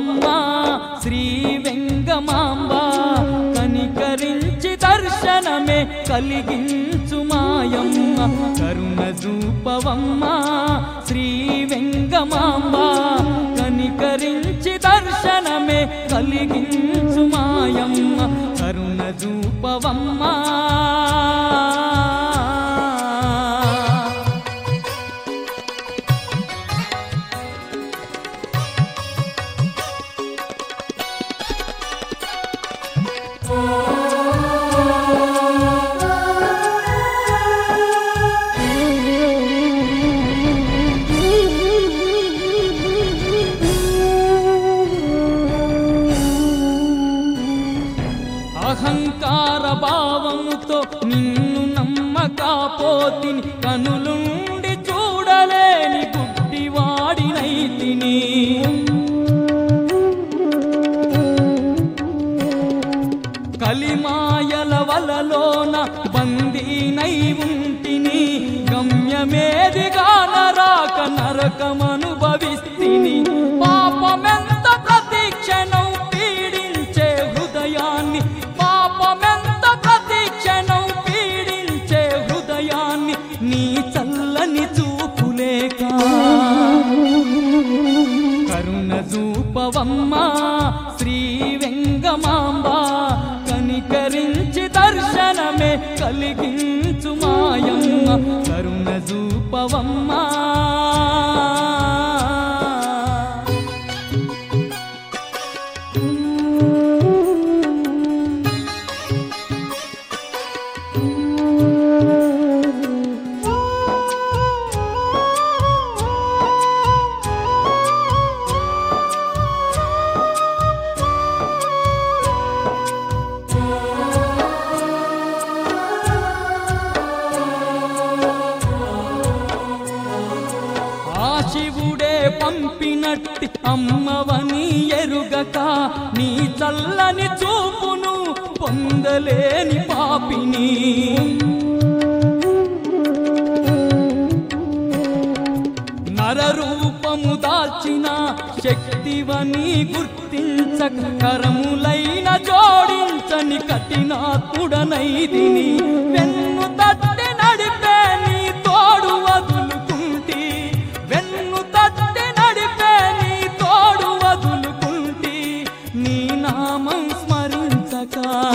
చూపవమ్మ శ్రీ వెంగమాంబ కనికరించి దర్శనమే కలిగించు మాయమ్మ కరుణ చూపవమ్మ శ్రీ వెంగమాంబ కనికరించి దర్శనమే కలిగించు మాయమ్మ కరుణ చూపవమ్మ అహంకార భావముతో నిన్ను నమ్మకపోతిని కనులుండి చూడలేని గుడ్డివాడినైతిని కలిమాయల వలలోన బందీనై ఉంటిని గమ్యమేదిగా నరాక నరకమనుభవిస్తిని పాపమెంత ప్రతిక్షణం పీడించే హృదయాన్ని పాపమెంత ప్రతిక్షణం పీడించే హృదయాన్ని నీ చల్లని చూపులేక కరుణ చూపవమ్మ శ్రీ వెంగమాంబ కనికరించి దర్శనమే కలిగించు మాయమ్మ కరుణ చూపవమ్మ ఆ శివుడే పంపినట్టి అమ్మవని ఎరుగక నీ చల్లని చూపును పొందలేని పాపిని నరరూపము దాల్చిన శక్తివని గుర్తించక కరములైన జోడించని కఠినాత్ముడనైదిని వెన్ను తట్టి నడిపే నీ తోడు వదులుకుంటి వెన్ను తట్టి నడిపే నీ తోడు వదులుకుంటి నీ నామం స్మరించక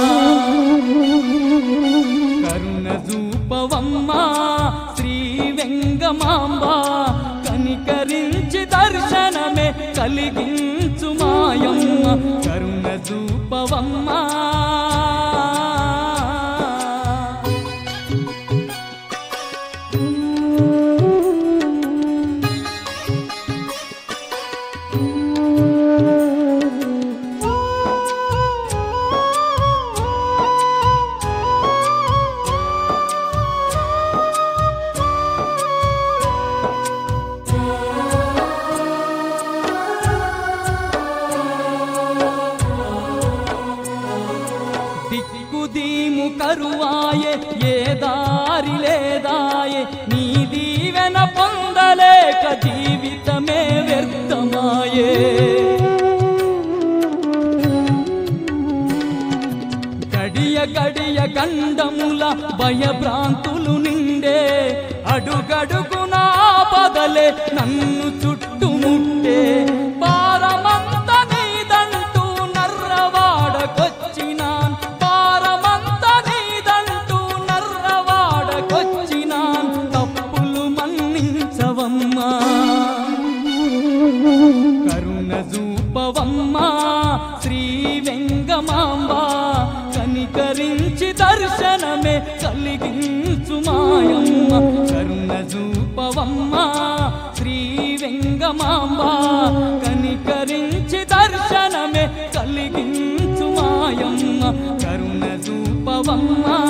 కరుణ చూపవమ్మ శ్రీ వెంగమాంబ కనికరించి దర్శనమే కలిగించు మాయమ్మ కరుణ చూపవమ్మ దిక్కుదీము కరువాయే ఏ దారి లేదాయే నీ దీవెన పొందలేక జీవితమే వ్యర్థమాయే గడియ గడియ గండముల భయభ్రాంతులు నిండే అడుగడుగున పదలే నన్ను చుట్టుముట్టే పారమంత నీదంటూ నర్రవాడకొచ్చినాన్ పారమంత నీదంటూ నర్రవాడకొచ్చినాన్ తప్పులు మన్నించవమ్మా కరుణ చూపవమ్మ శ్రీ వెంగమాంబ కనికరించి దర్శనమే కలిగించు మాయమ్మ కరుణ చూపవమ్మ శ్రీ వెంగమాంబ కనికరించి దర్శనమే కలిగించు మాయమ్మ కరుణ చూపవమ్మ